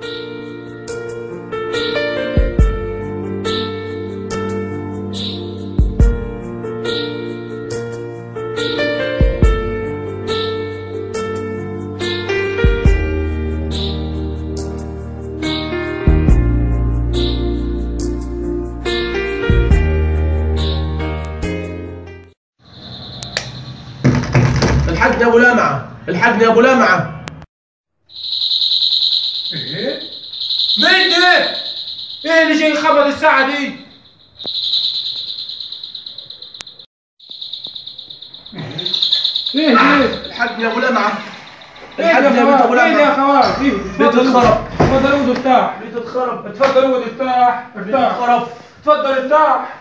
الحاج يا ابو لمعه الحاج يا ابو لمعه ايه مين ده؟ ايه اللي جاي خبط الساعة دي؟ ايه ده؟ الحاج يا ابو لمعه ايه الحاج ده يا يا بنت ابو خوات؟ ايه ده يا لمعه خوات؟ ايه بيت الخرب. اتفضل اقعد افتح بيت اتخرب اتفضل اقعد افتح بيت افتح اتخرب اتفضل افتح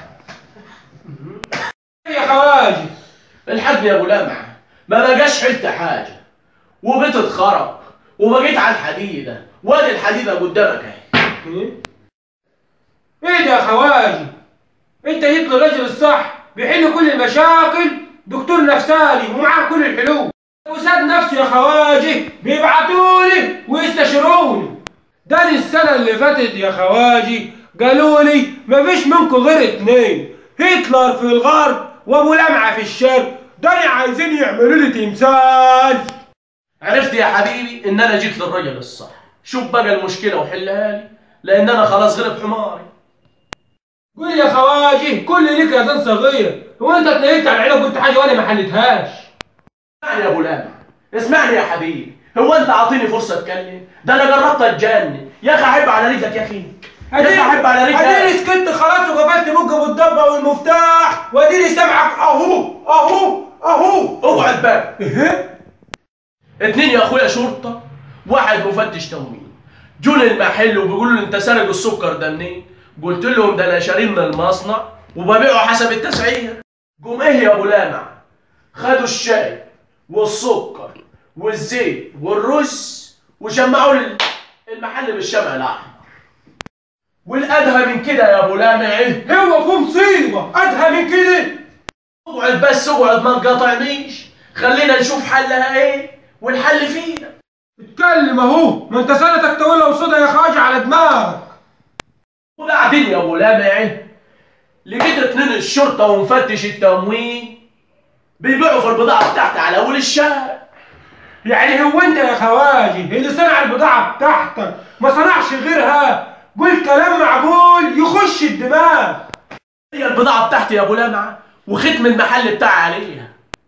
ايه يا خواجي؟ الحاج يا ابو لمعه ما بقاش حلت حاجه وبيت اتخرب وبقيت على الحديده وادي الحديده قدامك اهي ايه؟ ايه ده يا خواجي؟ انت جيت للراجل الصح بيحل كل المشاكل دكتور نفساني ومعاه كل الحلول وساد نفسه يا خواجي بيبعتولي ويستشيروني ده السنة اللي فاتت يا خواجي قالوا لي مفيش منكم غير اتنين هتلر في الغرب وابو لمعة في الشرق دول عايزين يعملوا لي تمثال عرفت يا حبيبي ان انا جيت للرجل الصح شوف بقى المشكله وحلها لي لان انا خلاص غلب حماري قول يا خواجي كل ليك يا زن صغير هو انت اتنيت على العيله قلت حاجه وانا ما حلتهاش اسمعني يا ابو لمعه اسمعني يا حبيبي هو انت عاطيني فرصه اتكلم ده انا جربت اتجنن يا اخي احب على رجلك يا اخي يا اخي احب على اديني رجلك سكت خلاص وقفلت بوجه بالضبه والمفتاح واديني سامعك اهو اهو اهو اقعد بقى ايه اتنين يا اخويا شرطه واحد مفتش تموين جول المحل وبيقولوا لي انت سارق السكر ده منين قلت لهم ده انا شاريه من المصنع وببيعه حسب التسعير قوم ايه يا ابو لامع خدوا الشاي والسكر والزيت والرز وشمعوا لي المحل بالشمع الاحمر والادهى من كده يا ابو لامع ايه هو في مصيبه ادهى من كده اقعد بس اقعد ما تقاطعنيش خلينا نشوف حلها ايه والحل فينا اتكلم اهو ما انت سنتك تقول وصدى يا خواجه على دماغك وبعدين يا ابو لامع لقيت اتنين الشرطه ومفتش التموين بيبيعوا في البضاعه بتاعتي على اول الشارع يعني هو انت يا خواجه اللي صنع البضاعه بتاعتك ما صنعش غيرها قول كلام معقول يخش الدماغ هي البضاعه بتاعتي يا ابو لامع وختم المحل بتاعي عليها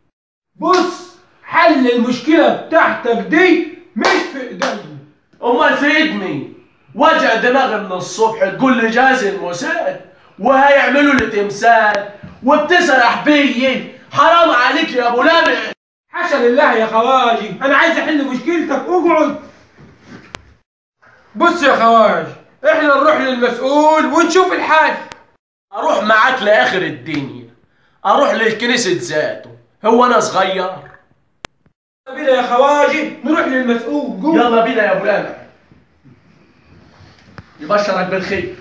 بص حل المشكله بتاعتك دي مش في ايديا امال في ايد مين وجع دماغي من الصبح تقول لي جاز المساعد وهيعملوا لي تمثال وبتسرح بيي حرام عليك يا ابو لامع حاشا لله يا خواجي انا عايز احل مشكلتك اقعد بص يا خواجي احنا نروح للمسؤول ونشوف الحل اروح معاك لاخر الدنيا اروح للكنيسة ذاته هو انا صغير يلا بينا يا خواجي نروح للمسؤول قوم يلا بينا يا ابو لامع يبشرك بالخير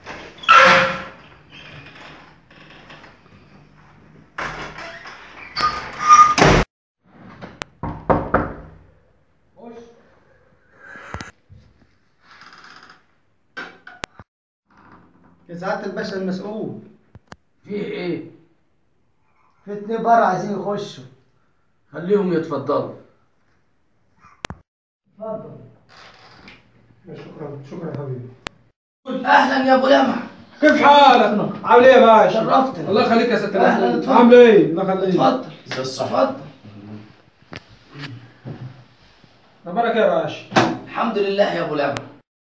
يا سعادة الباشا المسؤول في ايه في اتنين بره عايزين يخشوا خليهم يتفضلوا اتفضل شكرا شكرا يا حبيبي اهلا يا ابو لمع كيف حالك؟ عامل ايه يا باشا؟ شرفتنا. الله يخليك يا ست أهلاً، الأهل. اتفضل. عامل ايه؟ الله يخليك اتفضل زي الصح اتفضل اخبارك ايه يا باشا؟ الحمد لله يا ابو لمع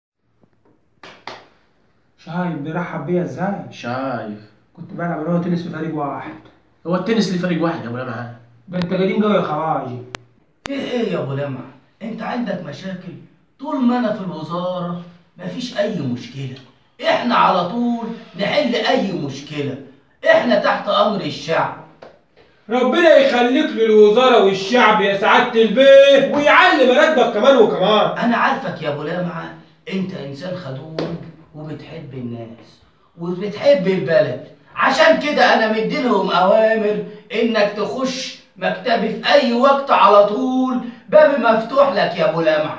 شايف بيرحب بيا ازاي؟ شايف كنت بلعب انا تنس في فريق واحد هو التنس ليه فريق واحد يا ابو لامع ده انت قديم قوي يا خواجي في ايه يا ابو لمع انت عندك مشاكل طول ما انا في الوزاره مفيش اي مشكله احنا على طول نحل اي مشكله احنا تحت امر الشعب ربنا يخليك للوزاره والشعب يا سعاده البيه ويعلي مراتبك كمان وكمان انا عارفك يا ابو لمعه انت انسان خدوم وبتحب الناس وبتحب البلد عشان كده انا مديلهم اوامر انك تخش مكتبي في اي وقت على طول بابي مفتوح لك يا ابو لمعه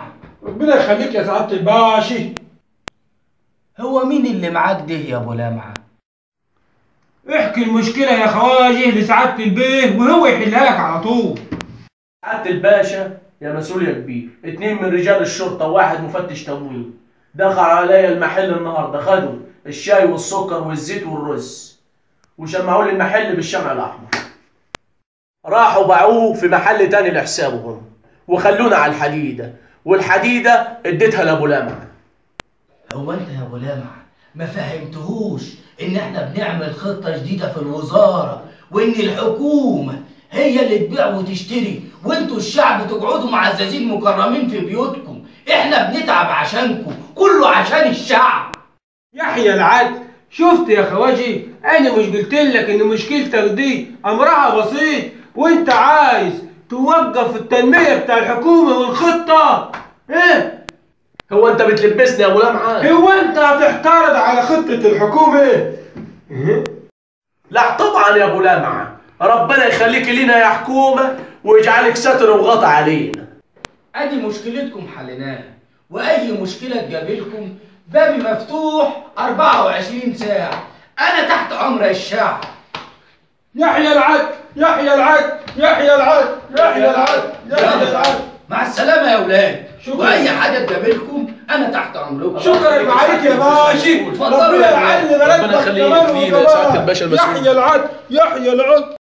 ربنا يخليك يا سعاده الباشا هو مين اللي معاك ده يا ابو لمعه احكي المشكله يا خواجه لسعاده البيه وهو يحلها لك على طول سعادة الباشا يا مسؤول يا كبير اتنين من رجال الشرطة وواحد مفتش تموين دخل عليا المحل النهاردة خدوا الشاي والسكر والزيت والرز وشمعوا لي المحل بالشمع الأحمر راحوا باعوه في محل تاني لحسابهم وخلونا على الحديدة والحديدة اديتها لأبو لمعة هو انت يا ابو لمعه ما فهمتهوش ان احنا بنعمل خطه جديده في الوزاره وان الحكومه هي اللي تبيع وتشتري وانتوا الشعب تقعدوا معززين مكرمين في بيوتكم احنا بنتعب عشانكم كله عشان الشعب يحيى العدل شفت يا خواجي انا مش قلت لك ان مشكلتك دي امرها بسيط وانت عايز توقف التنميه بتاع الحكومه والخطه ايه هو انت بتلبسني يا ابو لمعة هو انت هتعترض على خطه الحكومه ايه لا طبعا يا ابو لمعة ربنا يخليك لينا يا حكومة ويجعلك ستر وغطى علينا ادي مشكلتكم حليناها واي مشكله تقابلكم بابي مفتوح 24 ساعه انا تحت امر الشعب يحيى العدل يحيى العدل يحيى العدل يحيى العدل يحيى العدل مع السلامه يا اولاد شكراً. واي حاجه تقابلكم انا تحت امركم شكرا عليك يا باشا اتفضلوا ربنا يا يعلم ربنا راتبك يخليك كمان لينا يا وكمان. سعادة الباشا المسؤول. يحيى العدل يحيى العدل